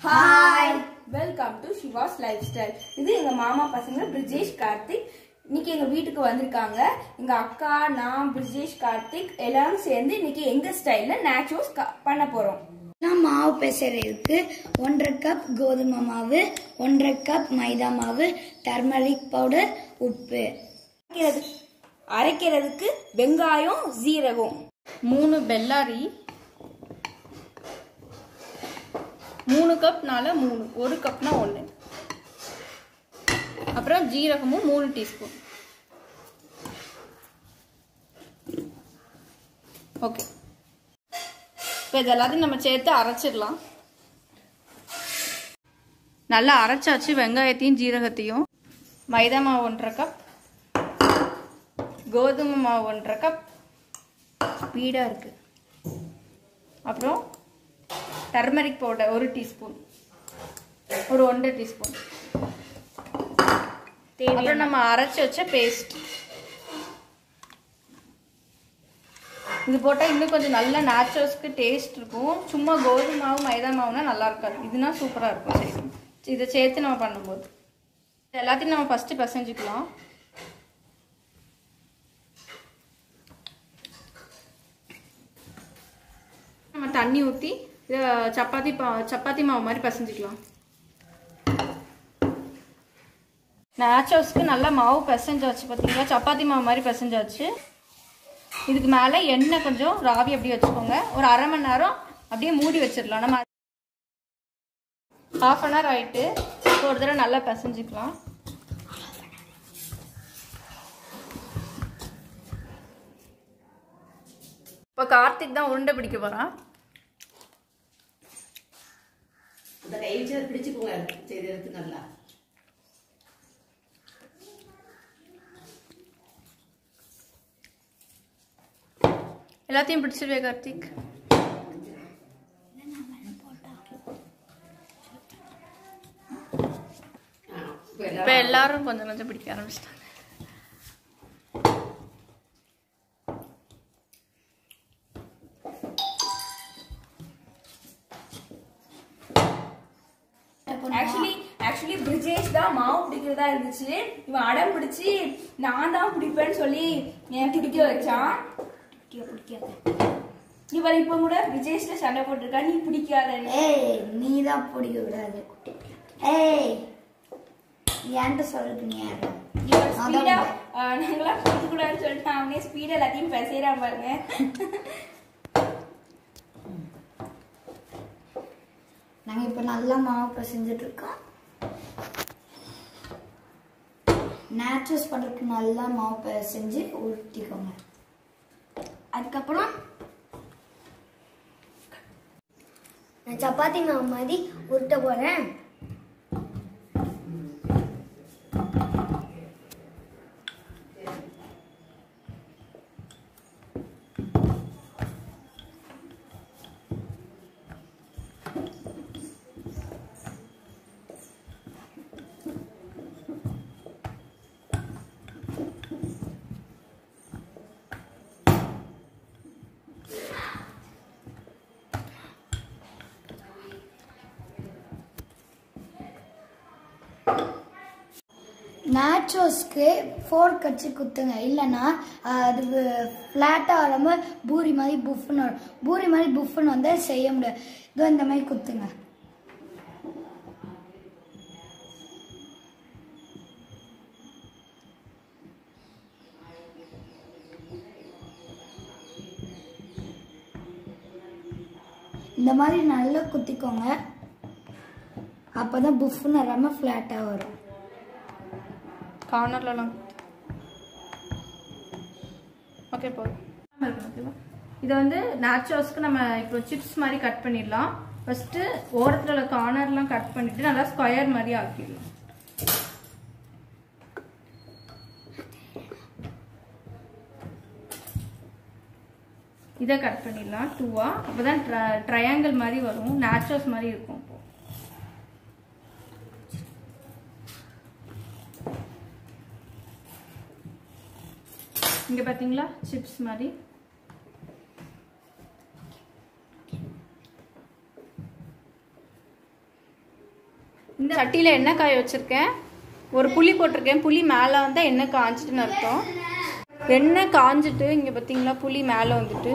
Hi welcome to Shiva's life style இது எங்க மாமா பசங்க பிரிஜேஷ் கார்த்திக் இன்னைக்கு எங்க வீட்டுக்கு வந்திருக்காங்க எங்க அக்கா நான் பிரிஜேஷ் கார்த்திக் எல்லாரும் சேர்ந்து இன்னைக்கு எங்க ஸ்டைல்ல நேச்சுரல்ஸ் பண்ண போறோம் நான் மாவு பிசைறதுக்கு ஒன்றரை கப் கோதுமை மாவு ஒன்றரை கப் மைதா மாவு டர்மரிக் பவுடர் உப்பு அரைக்கிறது அரைக்கிறதுக்கு வெங்காயம் ஜீரகம் மூணு பெல்லாரி மூணு கப்னால மூணு ஒரு கப்னா ஒன்று அப்புறம் ஜீரகமும் மூணு டீஸ்பூன் ஓகே இப்போ இது எல்லாத்தையும் நம்ம சேர்த்து அரைச்சிடலாம் நல்லா அரைச்சாச்சு வெங்காயத்தையும் ஜீரகத்தையும் மைதா மாவு ஒன்றரை கப் கோதுமை மாவு ஒன்றரை கப் ஸ்பீடாக இருக்குது அப்புறம் டர்மரிக் பவுடர் ஒரு டீஸ்பூன் ஒரு ஒன்றரை டீஸ்பூன் அப்புறம் நம்ம அரைச்சி வச்ச பேஸ்ட் இது போட்டால் இன்னும் கொஞ்சம் நல்ல நேச்சுரல்ஸ்க்கு டேஸ்ட் இருக்கும் சும்மா கோதுமை மாவு மைதா மாவுனா நல்லா இருக்காது இதுனா சூப்பராக இருக்கும் சரி இதை சேர்த்து நம்ம பண்ணும்போது இது எல்லாத்தையும் நம்ம ஃபஸ்ட்டு பிசைஞ்சுக்கலாம் நம்ம தண்ணி ஊற்றி சப்பாத்தி பா சப்பாத்தி மாவு மாதிரி பிசைஞ்சிக்கலாம் நேச்சோஸ்க்கு நல்லா மாவு பிசைஞ்சாச்சு பார்த்தீங்களா சப்பாத்தி மாவு மாதிரி பிசைஞ்சாச்சு இதுக்கு மேலே எண்ணெய் கொஞ்சம் ராவி அப்படியே வச்சுக்கோங்க ஒரு அரை மணி நேரம் அப்படியே மூடி வச்சிடலாம் நம்ம ஹாஃப் அன் ஹவர் ஆகிட்டு ஒரு தடவை நல்லா பிசைஞ்சிக்கலாம் இப்போ கார்த்திக் தான் உருண்டை பிடிக்க போகிறான் அந்த கை வச்சு பிடிச்சுக்கோங்க செய்ததுக்கு நல்லா எல்லாத்தையும் பிடிச்சிருவே கார்த்திக் இப்போ எல்லாரும் கொஞ்சம் கொஞ்சம் பிடிக்க ஆரம்பிச்சிட்டாங்க ஆக்சுவலி ஆக்சுவலி பிரிஜேஷ் தான் மாவு பிடிக்கிறதா இருந்துச்சு இவன் அடம் பிடிச்சி நான் தான் பிடிப்பேன்னு சொல்லி என் பிடிக்க வச்சான் இவன் இப்ப கூட பிரிஜேஷ்ல சண்டை போட்டிருக்கா நீ பிடிக்காதன்னு ஏய் நீ தான் பிடிக்க கூடாது ஏய் ஏன்ட்ட சொல்றது நீ யாரு இவன் அதான் ஸ்பீடா நாங்களாம் பிடிக்க கூடாதுன்னு சொல்லிட்டு அவனே ஸ்பீடா எல்லாத்தையும் பேசுறான் பாருங்க நாங்கள் இப்போ நல்லா மாவு பிசைஞ்சிட்டு இருக்கோம் நேச்சுரல்ஸ் பண்ணுறதுக்கு நல்லா மாவு பிசைஞ்சு ஊற்றிக்கோங்க அதுக்கப்புறம் நான் சப்பாத்தி மாவு மாதிரி உருட்ட போகிறேன் நேச்சோஸ்க்கு ஃபோர்க் வச்சு குத்துங்க இல்லைன்னா அது ஃப்ளாட்டாக வராமல் பூரி மாதிரி புஃப்னு வரும் பூரி மாதிரி புஃப்னு வந்து செய்ய முடியாது இதோ இந்த மாதிரி குத்துங்க இந்த மாதிரி நல்லா குத்திக்கோங்க அப்போ தான் புஃப்னு வராமல் ஃப்ளாட்டாக வரும் கார்னர்லலாம் ஓகே போதும் ஓகேவா இதை வந்து நேச்சுரல்ஸ்க்கு நம்ம இப்போ சிப்ஸ் மாதிரி கட் பண்ணிடலாம் ஃபஸ்ட்டு ஓரத்தில் உள்ள கார்னர்லாம் கட் பண்ணிட்டு நல்லா ஸ்கொயர் மாதிரி ஆக்கிடலாம் இதை கட் பண்ணிடலாம் டூவா அப்போ தான் ட்ரையாங்கிள் மாதிரி வரும் நேச்சுரல்ஸ் மாதிரி இருக்கும் இப்போ இங்கே பார்த்தீங்களா சிப்ஸ் மாதிரி இந்த சட்டியில் எண்ணெய் காய வச்சுருக்கேன் ஒரு புளி போட்டிருக்கேன் புளி மேலே வந்தால் எண்ணெய் காஞ்சிட்டுன்னு அர்த்தம் எண்ணெய் காஞ்சிட்டு இங்கே பார்த்தீங்களா புளி மேலே வந்துட்டு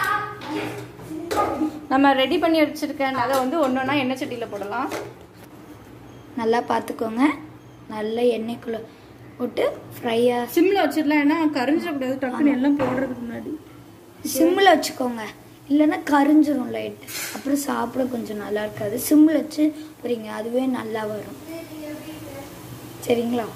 நம்ம ரெடி பண்ணி வச்சுருக்கேன் அதை வந்து ஒன்று ஒன்றா எண்ணெய் சட்டியில் போடலாம் நல்லா பார்த்துக்கோங்க நல்லா எண்ணெய்க்குள்ளே போட்டு ஃப்ரையாக சிம்மில் வச்சிடலாம் ஏன்னா கரிஞ்சிடக்கூடாது டக்குன்னு எல்லாம் போடுறதுக்கு முன்னாடி சிம்மில் வச்சுக்கோங்க இல்லைன்னா கரிஞ்சிரும் லைட் அப்புறம் சாப்பிட கொஞ்சம் நல்லா இருக்காது சிம்மில் வச்சு போறீங்க அதுவே நல்லா வரும் சரிங்களா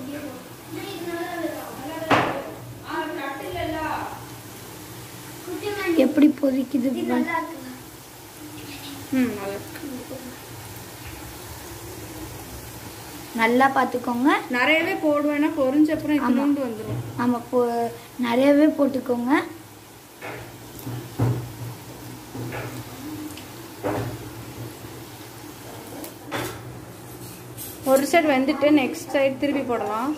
எப்படி பொரிக்குது பாரு. ம் நல்லா இருக்கு. நல்லா பார்த்துக்கோங்க நிறையவே போடுவேன்னா பொரிஞ்ச அப்புறம் இத்தினோண்டு வந்துடும் ஆமாம் போ நிறையவே போட்டுக்கோங்க ஒரு சைடு வெந்துட்டு நெக்ஸ்ட் சைடு திருப்பி போடலாம்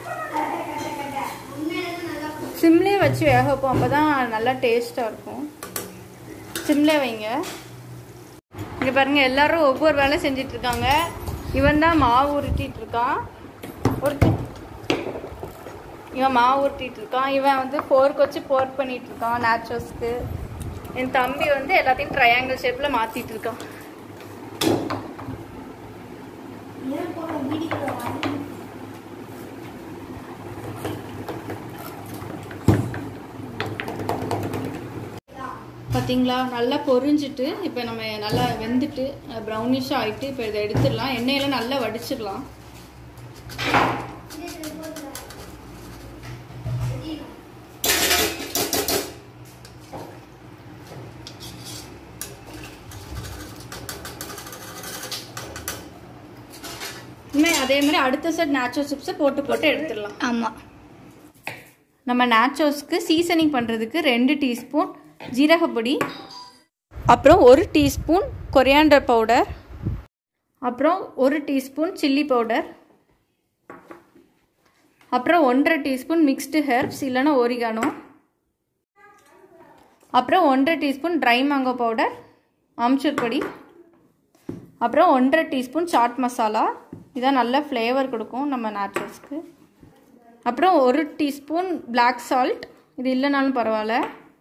சிம்லேயே வச்சு வேக வைப்போம் அப்போ தான் நல்லா டேஸ்ட்டாக இருக்கும் சிம்லேயே வைங்க இங்கே பாருங்க எல்லாரும் ஒவ்வொரு வேலை செஞ்சுட்டு இருக்காங்க இவன் தான் மாவு உருட்டிட்டு இருக்கான் ஒருத்தி இவன் மாவு உருட்டிட்டு இருக்கான் இவன் வந்து போர்க் வச்சு போர்க் பண்ணிட்டு இருக்கான் நேச்சுரல்ஸ்க்கு என் தம்பி வந்து எல்லாத்தையும் ட்ரையாங்கிள் ஷேப்பில் மாற்றிட்டு இருக்கான் பார்த்தீங்களா நல்லா பொரிஞ்சிட்டு இப்போ நம்ம நல்லா வெந்துட்டு ப்ரௌனிஷாக ஆயிட்டு இப்போ இதை எடுத்துடலாம் எண்ணெயில நல்லா வடிச்சிடலாம் இனிமேல் அதே மாதிரி அடுத்த செட் நேச்சுரல் சிப்ஸை போட்டு போட்டு எடுத்துடலாம் ஆமாம் நம்ம நேச்சோஸ்க்கு சீசனிங் பண்ணுறதுக்கு ரெண்டு டீஸ்பூன் ஜீரகப்பொடி அப்புறம் ஒரு டீஸ்பூன் கொரியாண்டர் பவுடர் அப்புறம் ஒரு டீஸ்பூன் சில்லி பவுடர் அப்புறம் ஒன்றரை டீஸ்பூன் மிக்ஸ்டு ஹெர்ப்ஸ் இல்லைன்னா ஒரிகானோ அப்புறம் ஒன்றரை teaspoon dry mango powder amchur பொடி அப்புறம் ஒன்றரை டீஸ்பூன் சாட் மசாலா இதான் நல்ல ஃப்ளேவர் கொடுக்கும் நம்ம நேச்சுரல்ஸ்க்கு அப்புறம் ஒரு டீஸ்பூன் பிளாக் சால்ட் இது இல்லைனாலும் பரவாயில்ல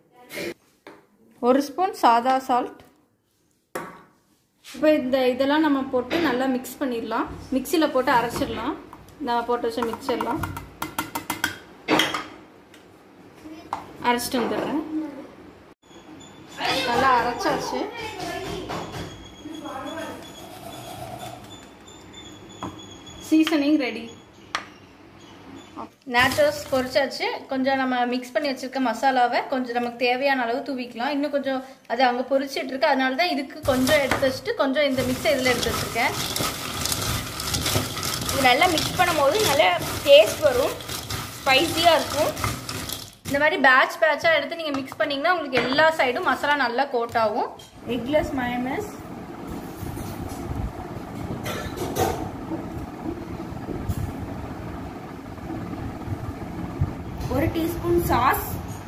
ஒரு ஸ்பூன் சாதா சால்ட் இப்போ இந்த இதெல்லாம் நம்ம போட்டு நல்லா மிக்ஸ் பண்ணிடலாம் மிக்சியில் போட்டு அரைச்சிடலாம் நான் போட்டு வச்ச மிக்சர்லாம் அரைச்சிட்டு வந்துடுறேன் நல்லா அரைச்சாச்சு சீசனிங் ரெடி நேச்சர்ஸ் பொரிச்சாச்சு கொஞ்சம் நம்ம மிக்ஸ் பண்ணி வச்சிருக்க மசாலாவை கொஞ்சம் நமக்கு தேவையான அளவு தூவிக்கலாம் இன்னும் கொஞ்சம் அது அங்கே பொரிச்சிட்டு இருக்கு அதனால தான் இதுக்கு கொஞ்சம் எடுத்து வச்சுட்டு கொஞ்சம் இந்த மிக்ஸை இதில் எடுத்து வச்சிருக்கேன் இது நல்லா மிக்ஸ் பண்ணும்போது நல்லா டேஸ்ட் வரும் ஸ்பைசியாக இருக்கும் இந்த மாதிரி பேட்ச் பேட்சாக எடுத்து நீங்கள் மிக்ஸ் பண்ணீங்கன்னா உங்களுக்கு எல்லா சைடும் மசாலா நல்லா கோட் ஆகும் எக்லெஸ் மயனஸ் ஒரு டீஸ்பூன் சாஸ்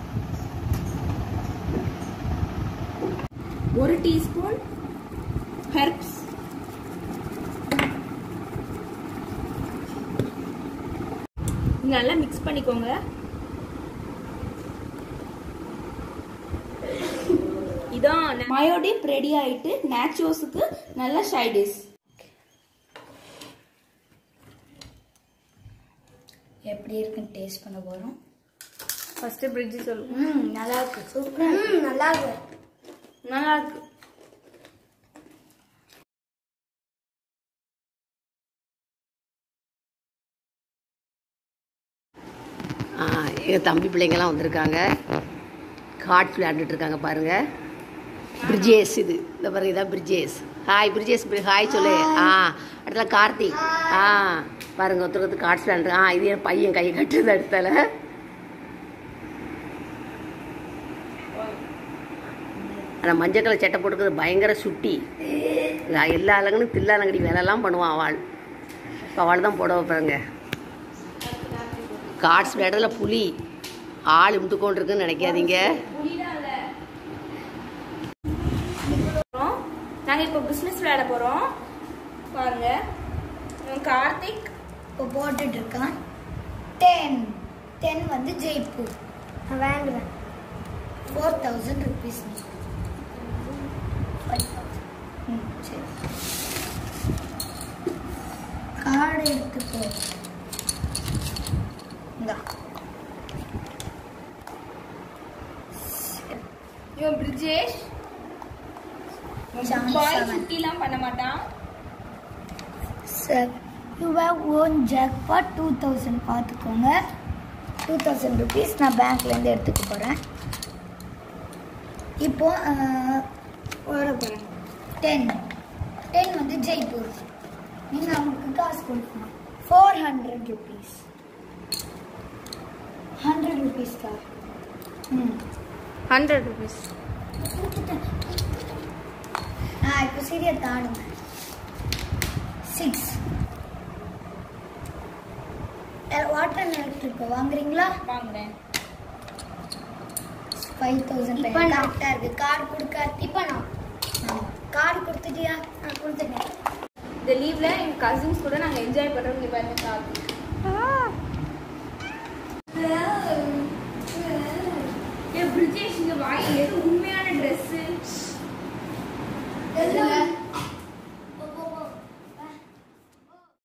ஒரு டீஸ்பூன் ஹெர்ப்ஸ் நல்லா மிக்ஸ் பண்ணிக்கோங்க இதான் மயோடிப் ரெடி ஆயிட்டு நேச்சுரோஸுக்கு நல்ல ஷைடிஸ் எப்படி இருக்குன்னு டேஸ்ட் பண்ண போகிறோம் ஃபஸ்ட்டு பிரிட்ஜு சொல்லுங்க ம் நல்லா இருக்கு சூப்பராக நல்லா இருக்கு நல்லா இருக்கு ஆ, எங்கள் தம்பி பிள்ளைங்கெல்லாம் வந்திருக்காங்க கார்ட்ஸ் விளையாண்டுட்டு இருக்காங்க பாருங்க பிரிஜேஸ் இது இந்த பாருங்க இதான் பிரிஜேஸ் ஹாய் பிரிஜேஸ் ஹாய் சொல்லு ஆ அடுத்தல கார்த்திக் ஆ பாருங்க ஒருத்தர் ஒருத்தர் கார்ட்ஸ் விளையாண்டு ஆ இது என் பையன் கை கட்டுறது அடுத்தால ஆனால் மஞ்சள் கலர் சட்டை போட்டுக்கிறது பயங்கர சுட்டி நான் எல்லா அலங்கனும் தில்லாலங்கடி வேலைலாம் பண்ணுவான் அவள் இப்போ அவள் தான் போட வைப்பாங்க கார்ட்ஸ் விளையாடுறதுல புலி ஆள் இமுத்துக்கொண்டு இருக்குன்னு நினைக்காதீங்க நாங்கள் இப்போ பிஸ்னஸ் விளையாட போகிறோம் பாருங்க இவன் கார்த்திக் இப்போ போட்டுட்டு இருக்கான் டென் டென் வந்து ஜெய்ப்பூர் நான் வாங்குவேன் ஃபோர் தௌசண்ட் ருபீஸ் ம் சரி கார்டு எடுத்துக்கோ இந்தா இவன் பிரிஜேஷ் Seven, பாய் seven. சுட்டிலாம் பண்ண மாட்டான் sir you have won jackpot two thousand பார்த்துக்கோங்க டூ தௌசண்ட் ருபீஸ் நான் பேங்க்லேருந்து எடுத்துக்க போகிறேன் இப்போ அஹ், போட போகிறேன் டென் டென் வந்து ஜெய்ப்பூர் நீங்கள் அவங்களுக்கு காசு கொடுக்கணும் four hundred rupees hundred rupees தான் ம் ஹண்ட்ரட் ருபீஸ் ஆ இப்போ சீரியா தாடுங்க சிக்ஸ் வாட்டர் எலக்ட்ரிக் வாங்குறீங்களா வாங்குறேன் ஃபைவ் தௌசண்ட் இப்ப நான். கரெக்டாக இருக்கு கார்டு கொடுக்க இப்போ நான் கார்டு கொடுத்துட்டியா நான் கொடுத்துட்டேன் இந்த லீவ்ல எங்க கசின்ஸ் கூட நாங்க என்ஜாய் பண்றோம் இங்க பாருங்க கார்த்திக் ஏ பிரிஜேஷ் இங்க வாங்கி எது உண்மையான ட்ரெஸ் எல்லாம்